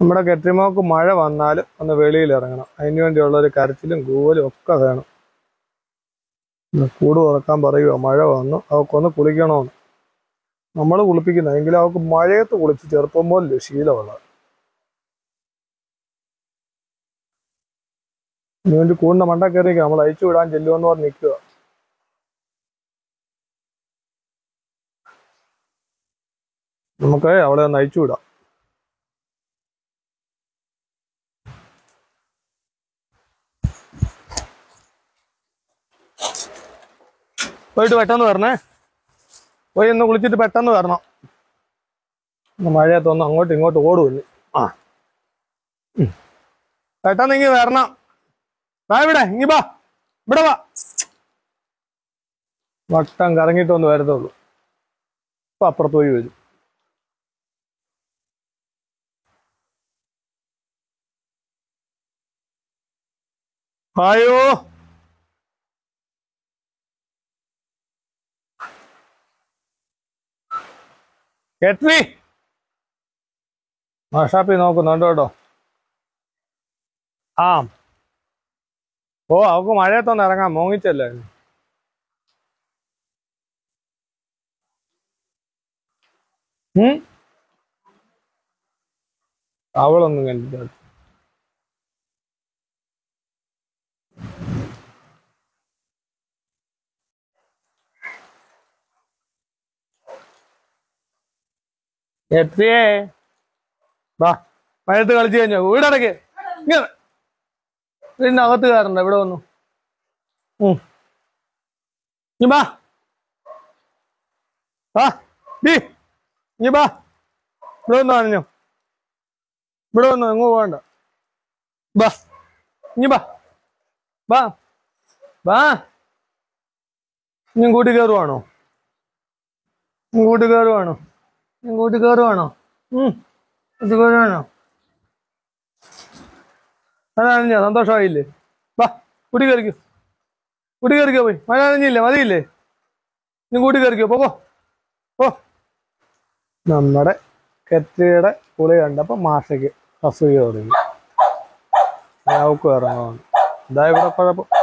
നമ്മുടെ കെട്ടിമോക്ക് മഴ വന്നാലും ഒന്ന് വെളിയിൽ ഇറങ്ങണം അതിന് വേണ്ടിയുള്ള ഒരു കരച്ചിലും കൂവലും ഒക്കെ വേണം ഇന്ന് കൂട് തുറക്കാൻ പറയുക മഴ വന്നു അവക്കൊന്ന് കുളിക്കണമെന്ന് നമ്മൾ കുളിപ്പിക്കുന്ന എങ്കിലും അവൾക്ക് മഴയത്ത് കുളിച്ച് ചെറുപ്പം പോലെ ശീലമുള്ള ഇതിനു വേണ്ടി കൂടിന്റെ മണ്ട കയറി നമ്മൾ അയച്ചു വിടാൻ ചെല്ലുമെന്ന് പറഞ്ഞ് നിൽക്കുക നമുക്ക് അവളെ ഒന്ന് അയച്ചു വിടാം പോയിട്ട് പെട്ടെന്ന് വരണേ പോയി ഒന്ന് കുളിച്ചിട്ട് പെട്ടെന്ന് വരണം ഇന്ന് മഴയത്തൊന്ന് അങ്ങോട്ടും ഇങ്ങോട്ടും ഓടുമല്ലോ ആ ഉം. പെട്ടെന്ന് ഇങ്ങി വരണം വാ ഇവിടെ ഇങ്ങി വാ ഇവിടെ വാ വട്ടം കറങ്ങിയിട്ടൊന്ന് വരത്തുള്ളൂ ഇപ്പൊ അപ്പുറത്ത് പോയി വരും ആയോ കെട്ടി മാഷാപ്പി നോക്കുന്നുണ്ട് കേട്ടോ ആ ഓ അവക്ക് മഴയത്തൊന്ന് ഇറങ്ങാം മോങ്ങിച്ചല്ലേ ഉം അവളൊന്നും കണ്ടില്ല എത്രയേ വാ മഴയത്ത് കളിച്ചു കഴിഞ്ഞോ വീടടക്ക് ഇങ്ങനെ വീടിന്റെ അകത്ത് കയറണ്ട ഇവിടെ വന്നു ഉം. ഇനി ബാ ആ ഡി ഇനി ബാ ഇവിടെ വന്നു പറഞ്ഞോ ഇവിടെ വന്നു എങ്ങോ പോകണ്ട ബാ ഇനി ബാ ബാ ബാ ഇനി കൂട്ടി കയറുവാണോ ഇനി കൂട്ടി കയറുവാണോ ഇനി കൂട്ടി കയറുവാണോ ഉം കൂട്ടി കയറുവാണോ അതാണ് ഞാൻ സന്തോഷമായില്ലേ വാ കൂട്ടി കയറിക്കോ കൂട്ടി കയറിക്കോ പോയി മഴ നനഞ്ഞില്ലേ മതിയില്ലേ നീ കൂട്ടി കയറിക്കോ പോ പോ. പോ നമ്മുടെ കെറ്റിയുടെ പുളി കണ്ടപ്പോ മാഷയ്ക്ക് അസൂയ തുടങ്ങി അവക്കും ഇറങ്ങുന്നു എന്താ ഇവിടെ കുഴപ്പം